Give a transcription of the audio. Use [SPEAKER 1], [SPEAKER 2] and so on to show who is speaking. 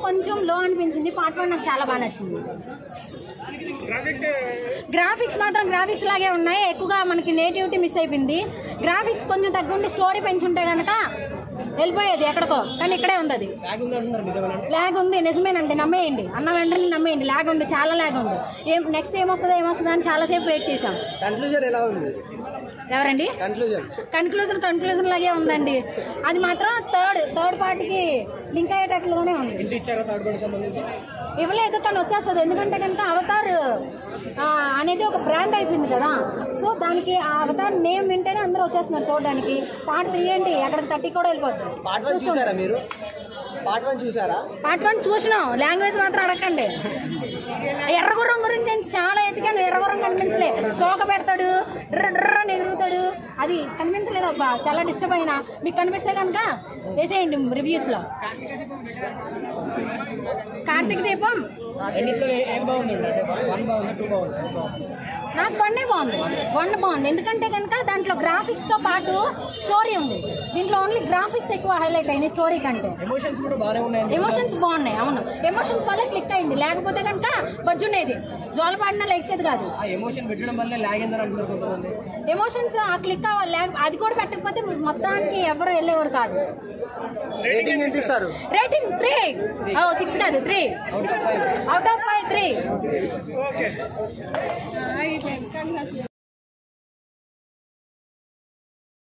[SPEAKER 1] కొంచెం లో అనిపించింది పార్ట్ వన్ నాకు చాలా బాగా నచ్చింది గ్రాఫిక్స్ మాత్రం గ్రాఫిక్స్ లాగే ఉన్నాయి ఎక్కువగా మనకి నేటివిటీ మిస్ అయిపోయింది గ్రాఫిక్స్ కొంచెం తగ్గుండి స్టోరీ పెంచుంటే కనుక వెళ్ళిపోయేది ఎక్కడికో కానీ ఇక్కడే ఉంది అది ల్యాగ్ ఉంది నిజమేనండి నమ్మేయండి అన్న వెంటనే నమ్మేయండి ల్యాగ్ ఉంది చాలా ల్యాగ్ ఉంది ఏం నెక్స్ట్ ఏమొస్తుందో ఏమొస్తుందో అని చాలాసేపు వెయిట్ చేసాం
[SPEAKER 2] కన్క్లూజన్ ఎలా ఉంది
[SPEAKER 1] ఎవరండి
[SPEAKER 2] కన్క్లూజన్
[SPEAKER 1] కన్క్లూజన్ కన్క్లూజన్ లాగే ఉందండి అది మాత్రం థర్డ్ థర్డ్ పార్ట్కి లింక్ అయ్యేటట్లుగానే ఉంది
[SPEAKER 2] ఇచ్చారా థర్డ్ పార్టీ సంబంధించి
[SPEAKER 1] ఇవ్వలేదు తను వచ్చేస్తుంది ఎందుకంటే కనుక అవతార్ ఆ, అనేది ఒక బ్రాండ్ అయిపోయింది కదా సో దానికి ఆ అవతార్ నేమ్ వింటేనే అందరూ వచ్చేస్తున్నారు చూడడానికి పార్ట్ త్రీ ఏంటి అక్కడ థర్టీ కూడా వెళ్ళిపోద్ది
[SPEAKER 2] పార్ట్ వన్ చూసారా మీరు పార్ట్ వన్ చూసారా
[SPEAKER 1] పార్ట్ వన్ చూసినాం లాంగ్వేజ్ మాత్రం అడగండి ఎర్రగుర్రం గురించి నేను చాలా ఎతికాను ఎర్రగుర్రం కనిపించలే తోక పెడతాడు డ్ర డ్ర అని ఎగురుతాడు అది కనిపించలేదు అబ్బా చాలా డిస్టర్బ్ అయినా మీకు కనిపిస్తే కనుక వేసేయండి రివ్యూస్లో కార్తీక దీపం
[SPEAKER 2] రెండిట్లో ఏం బాగుందండి అంటే వన్ బాగుందా టూ బాగుందా
[SPEAKER 1] నాకు వన్నే బాగుంది వన్ బాగుంది ఎందుకంటే కనుక దాంట్లో గ్రాఫిక్స్ తో పాటు స్టోరీ ఉంది దీంట్లో ఓన్లీ గ్రాఫిక్స్ ఎక్కువ హైలైట్ అయింది స్టోరీ కంటే
[SPEAKER 2] ఎమోషన్స్ కూడా బాగానే ఉన్నాయండి
[SPEAKER 1] ఎమోషన్స్ బాగున్నాయి అవును ఎమోషన్స్ వల్ల క్లిక్ అయింది లేకపోతే కనుక బజ్జునేది జోలపాడిన లెగ్సేది కాదు
[SPEAKER 2] ఆ ఎమోషన్ పెట్టడం వల్ల లాగ్ అయిందని అంటున్నారు కొంతమంది
[SPEAKER 1] ఎమోషన్స్ ఆ క్లిక్ అవ్వాలి లేక- అది కూడా పెట్టకపోతే మొత్తానికి ఎవరు వెళ్ళేవారు కాదు
[SPEAKER 2] రేటింగ్ ఎంత ఇస్తారు
[SPEAKER 1] రేటింగ్ త్రీ సిక్స్ కాదు three
[SPEAKER 2] out of five
[SPEAKER 1] out of five three